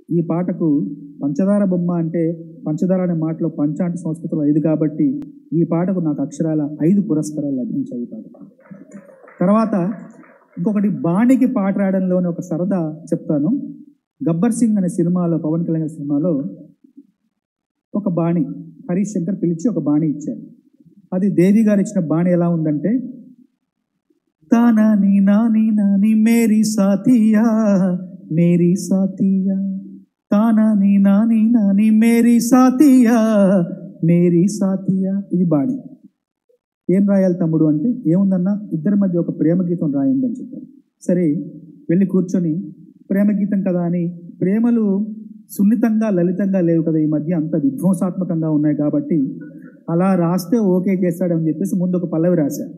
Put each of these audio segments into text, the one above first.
ఈ పాటకు పంచదార బొమ్మ అంటే పంచదార అనే మాటలో పంచ అంటే సంస్కృతంలో ఐదు కాబట్టి ఈ పాటకు నాకు అక్షరాల ఐదు పురస్కారాలు లభించాయి ఈ పాట తర్వాత ఇంకొకటి బాణికి పాట రాయడంలోని ఒక సరదా చెప్తాను గబ్బర్ సింగ్ అనే సినిమాలో పవన్ కళ్యాణ్ సినిమాలో ఒక బాణి హరీష్ శంకర్ పిలిచి ఒక బాణి ఇచ్చారు అది దేవి గారు ఇచ్చిన బాణి ఎలా ఉందంటే తానా నీ నాని నాని మేరీ సాతియా మేరీ సాతియా తానా నీ నాని నాని మేరీ సాతియా మేరీ సాతియా ఇది బాణి ఏం రాయాలి తమ్ముడు అంటే ఏముందన్నా ఇద్దరి మధ్య ఒక ప్రేమ గీతం రాయండి అని చెప్పారు సరే వెళ్ళి కూర్చొని ప్రేమ గీతం కదా అని ప్రేమలు సున్నితంగా లలితంగా లేవు కదా ఈ మధ్య అంత విధ్వంసాత్మకంగా ఉన్నాయి కాబట్టి అలా రాస్తే ఓకే చేస్తాడని చెప్పేసి ముందు ఒక పల్లవి రాశా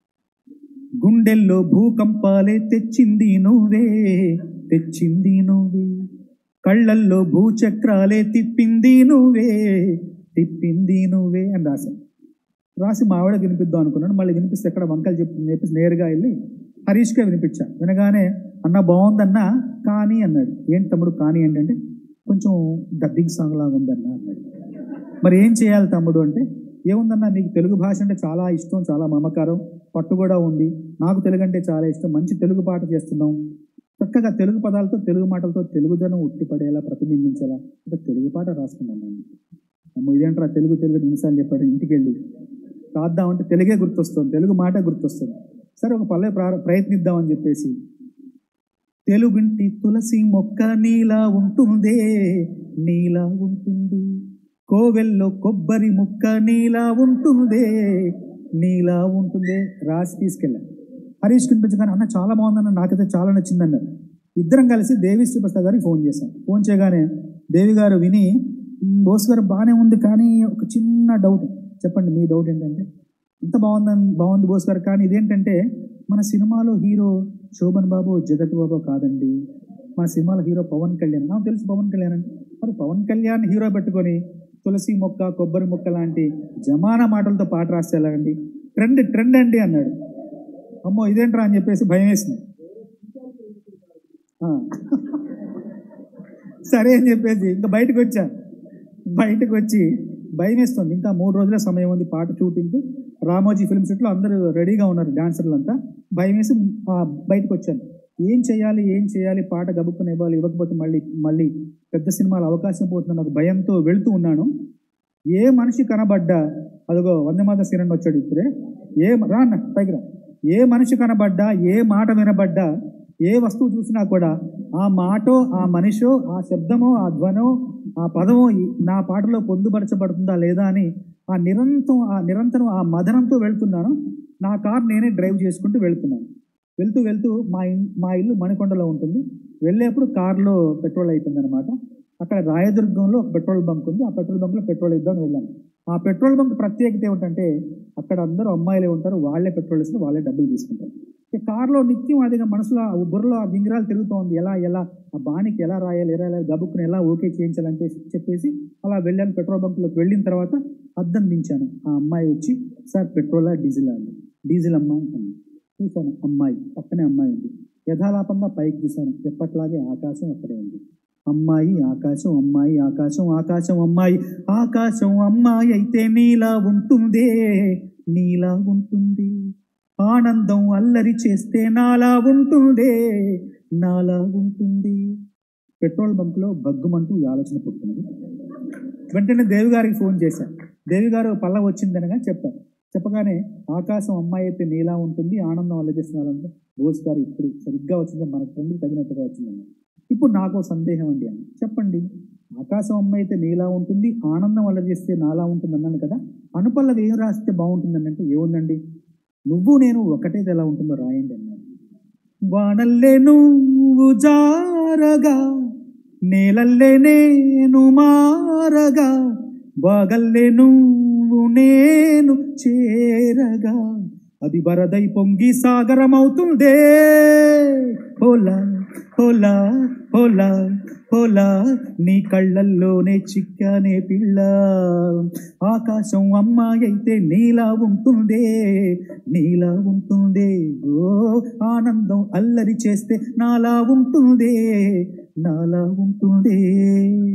గుండెల్లో భూకంపాలే తెచ్చింది నువ్వే తెచ్చింది నువ్వే కళ్ళల్లో భూచక్రాలే తిప్పింది నువ్వే తిప్పింది నువ్వే అని రాశాను రాసి మా ఆవిడ వినిపిద్దాం అనుకున్నాను మళ్ళీ వినిపిస్తే ఎక్కడ వంకలు చెప్పి చెప్పేసి నేరుగా వెళ్ళి హరీష్కే వినిపించా వినగానే అన్న బాగుందన్న కానీ అన్నాడు ఏంటి తమ్ముడు కానీ ఏంటంటే కొంచెం డబ్బింగ్ సాంగ్ లాగా ఉందన్న అన్నాడు మరి ఏం చేయాలి తమ్ముడు అంటే ఏముందన్నా నీకు తెలుగు భాష అంటే చాలా ఇష్టం చాలా మమకారం పట్టు కూడా ఉంది నాకు తెలుగు అంటే చాలా ఇష్టం మంచి తెలుగు పాట చేస్తున్నాం చక్కగా తెలుగు పదాలతో తెలుగు మాటలతో తెలుగుదనం ఉట్టిపడేలా ప్రతిబింబించేలా ఒక తెలుగు పాట రాసుకున్నాను నేను అమ్మో ఇదేంటారా తెలుగు తెలుగు నిమిషాలు చెప్పాడు ఇంటికి వెళ్ళి రాద్దామంటే తెలుగే గుర్తొస్తుంది తెలుగు మాట గుర్తొస్తుంది సరే ఒక పల్లె ప్రా- ప్రయత్నిద్దామని చెప్పేసి తెలుగుంటి తులసి మొక్క నీలా ఉంటుందే నీలా ఉంటుంది కోవెల్లో కొబ్బరి ముక్క నీలా ఉంటుందే నీలా ఉంటుందే రాసి తీసుకెళ్ళా హరీష్ కనిపించగానే అన్న చాలా బాగుందన్న నాకైతే చాలా నచ్చిందన్నారు ఇద్దరం కలిసి దేవి శ్రీప్రసాద్ గారికి ఫోన్ చేశాం ఫోన్ చేయగానే దేవి గారు విని "ఉమ్, బోస్ గారు బాగానే ఉంది కానీ ఒక చిన్న డౌట్ చెప్పండి మీ డౌట్ ఏంటంటే ఇంత బాగుందని బాగుంది బోస్ గారు కానీ ఇదేంటంటే మన సినిమాలో హీరో శోభన్ బాబు జగత్ బాబు కాదండి మన సినిమాలో హీరో పవన్ కళ్యాణ్ నాకు తెలుసు పవన్ కళ్యాణ్ అంటే మరి పవన్ కళ్యాణ్ హీరో పెట్టుకొని తులసి మొక్క కొబ్బరి మొక్క లాంటి జమానా మాటలతో పాట రాస్తే ఎలాగండి ట్రెండ్ ట్రెండ్ అండి అన్నాడు అమ్మో ఇదేంట్రా అని చెప్పేసి భయం వేసింది ఆ. సరే అని చెప్పేసి ఇంకా బయటకు వచ్చా బయటకు వచ్చి భయం వేస్తుంది ఇంకా మూడు రోజుల సమయం ఉంది పాట షూటింగ్ రామోజీ ఫిల్మ్ సెట్లో అందరూ రెడీగా ఉన్నారు డాన్సర్లు అంతా భయం వేసి ఆ, బయటకు వచ్చాను ఏం చేయాలి ఏం చేయాలి పాట గబుక్కుని ఇవ్వాలి ఇవ్వకపోతే మళ్ళీ మళ్ళీ పెద్ద సినిమాలో అవకాశం పోతుందని ఒక భయంతో వెళ్తూ ఉన్నాను ఏ మనిషి కనబడ్డా అదిగో వంద మాత సిరండి వచ్చాడు ఇప్పుడే ఏ రా అన్న పైకి రా ఏ మనిషి కనబడ్డా ఏ మాట వినబడ్డా ఏ వస్తువు చూసినా కూడా ఆ మాటో ఆ మనిషో ఆ శబ్దమో ఆ ధ్వనో ఆ పదమో ఈ- నా పాటలో పొందుపరచబడుతుందా లేదా అని ఆ నిరంతరం ఆ నిరంతరం ఆ మదనంతో వెళ్తున్నాను నా కార్ నేనే డ్రైవ్ చేసుకుంటూ వెళ్తున్నాను వెళ్తూ వెళ్తూ మా ఇన్ మా ఇల్లు మణికొండలో ఉంటుంది వెళ్ళేప్పుడు కార్లో పెట్రోల్ అయిపోయింది అనమాట అక్కడ రాయదుర్గంలో ఒక పెట్రోల్ బంక్ ఉంది ఆ పెట్రోల్ బంక్లో పెట్రోల్ ఇద్దామని వెళ్ళాను ఆ పెట్రోల్ బంక్ ప్రత్యేకత ఏమిటంటే అక్కడ అందరూ అమ్మాయిలే ఉంటారు వాళ్ళే పెట్రోల్ ఇస్తారు వాళ్ళే డబ్బులు తీసుకుంటారు ఈ కార్లో నిత్యం అదిగా మనసులో ఆ బుర్రలో ఆ గింగిరాలు తిరుగుతోంది ఎలా ఎలా ఆ బాణికి ఎలా రాయాలి ఎలా ఎలా గబుక్కుని ఎలా ఓకే చేయించాలని చెప్పేసి- చెప్పేసి అలా వెళ్ళాను పెట్రోల్ బంక్లోకి వెళ్ళిన తర్వాత అద్దం దించాను ఆ అమ్మాయి వచ్చి సార్ పెట్రోలా డీజిల్ అండి డీజిల్ అమ్మా అంటాను చూశాను అమ్మాయి పక్కనే అమ్మాయి ఉంది యథాలాపంగా పైకి చూశాను ఎప్పట్లాగే ఆకాశం అక్కడే ఉంది అమ్మాయి ఆకాశం అమ్మాయి ఆకాశం ఆకాశం అమ్మాయి ఆకాశం అమ్మాయి అయితే నీలా ఉంటుందే నీలా ఉంటుంది ఆనందం అల్లరి చేస్తే నాలా ఉంటుందే నాలా ఉంటుంది పెట్రోల్ బంక్లో బగ్గుమంటూ ఈ ఆలోచన పుట్టినది వెంటనే దేవి గారికి ఫోన్ చేశాను దేవి గారు పల్ల వచ్చిందనగా చెప్పాను చెప్పగానే ఆకాశం అమ్మాయి అయితే నీలా ఉంటుంది ఆనందం అల్లజేస్తున్నారంటే బోస్ గారు ఇప్పుడు సరిగ్గా వచ్చింది మన ఫ్రెండ్కి తగినట్టుగా వచ్చిందన్న ఇప్పుడు నాకు సందేహం అండి అని చెప్పండి ఆకాశం అమ్మాయి అయితే నీలా ఉంటుంది ఆనందం అల్లజేస్తే నాలా ఉంటుంది అన్నాను కదా అనుపల్లవి ఏం రాస్తే బాగుంటుందని అంటే ఏముందండి నువ్వు నేను ఒకటేది ఎలా ఉంటుందో రాయండి అన్నాను వానల్లే నువ్వు జారగా నేలల్లే నేను మారగా వాగల్లే నువ్వు నేను చేరగా అది వరదై పొంగి సాగరమవుతుందే హోలా హోలా హోలా హోలా నీ కళ్ళల్లోనే చిక్కానే పిల్ల ఆకాశం అమ్మాయి అయితే నీలా ఉంటుందే నీలా ఉంటుందే ఓ ఆనందం అల్లరి చేస్తే నాలా ఉంటుందే నాలా ఉంటుండే